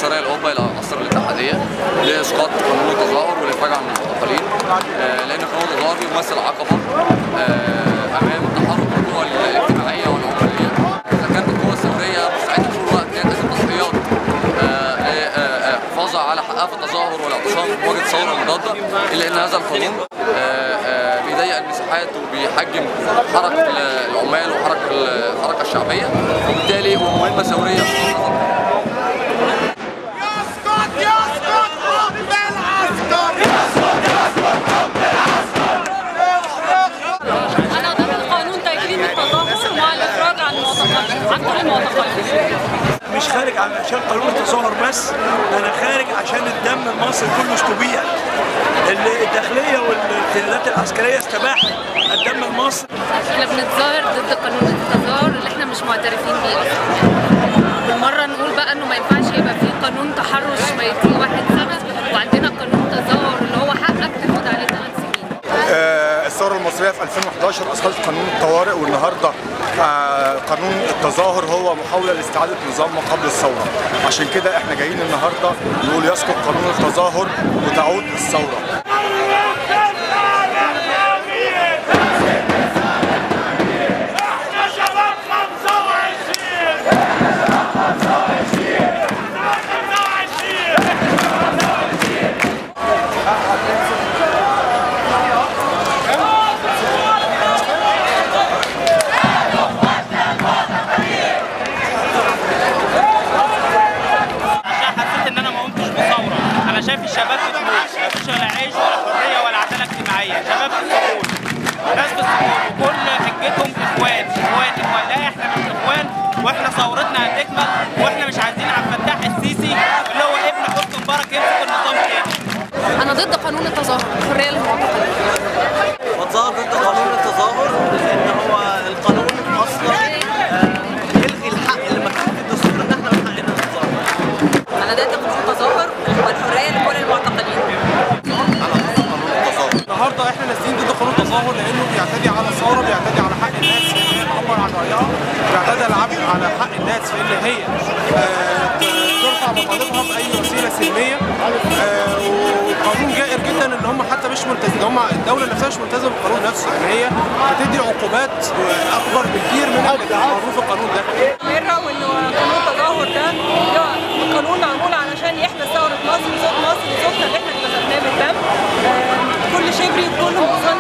السرايا الأوروبا إلى عصر الاتحادية لإسقاط قانون التظاهر والإفراج عن المعتقلين آه، لأن قانون التظاهر بيمثل عقبة آه، أمام تحرك القوى الاجتماعية والعمالية إذا كانت القوى الثورية مستعدة طول الوقت إن هي تقدم تضحيات للحفاظ على حقها في التظاهر والاعتصام في مواجهة ثورة مضادة إلا أن هذا القانون آه، آه، بيضيق المساحات وبيحجم حركة العمال وحركة الحركة الشعبية وبالتالي هو مهمة ثورية يسقط يسقط حب العسكر أنا ضد قانون تجريم التظاهر مع الإفراج عن المعتقلين عن كل المعتقلين مش خارج عشان قانون التظاهر بس انا خارج عشان الدم المصري كله استبيح الداخليه والقيادات العسكريه استباحت الدم المصري احنا بنتظاهر ضد قانون التظاهر اللي احنا مش معترفين بيه اصلا بالمره نقول بقى انه ما ينفعش يبقى في قانون تحرش ما يديه واحد سنه وعندنا قانون تظاهر اللي هو حقك تاخد عليه 8 سنين آه، الثوره المصريه في 2011 اسقطت قانون الطوارئ والنهارده آه، قانون التظاهر هو محاوله لاستعاده نظام ما قبل الثوره عشان كده احنا جايين النهارده نقول يسقط قانون التظاهر وتعود الثوره احنا شباب 25 عشان حسيت ان انا ما قمتش بثوره انا شايف الشباب بتموت مفيش ولا عيش ولا حريه ولا عداله اجتماعيه شباب في السجون ناس في السجون وكل حجتهم اخوان اخوان اخوان لا احنا مش اخوان واحنا ثورتنا هتكمل واحنا مش عايزين عبد الفتاح السيسي اللي هو ابن حسني مبارك يمسك النظام تاني انا ضد قانون التظاهر الحريه للمعتقلين بتظاهر ضد قانون التظاهر لان هو القانون اصلا آه، يلغي الحق اللي مكتوب في الدستور ان احنا من حقنا نتظاهر انا ضد قانون التظاهر والحريه لكل المعتقلين النهارده احنا نازلين ضد قانون التظاهر لانه بيعتدي على الثوره بيعتدي على حق الناس في ان هي تعبر عن رايها بيعتدي على على حق الناس في ان هي آه، ترفع مطالبها باي وسيله سلميه آه، وقانون جائر جدا ان هم حتى مش ملتزمين هم الدوله نفسها مش ملتزمه بالقانون نفسه يعني هي بتدي عقوبات اكبر بكتير من اللي معروف في القانون ده مره وانه قانون التظاهر ده ده قانون معمول علشان يحمي ثوره مصر وصوت مصر وصوتنا اللي احنا اكتسبناه بالدم آه، كل شبري وكل مصري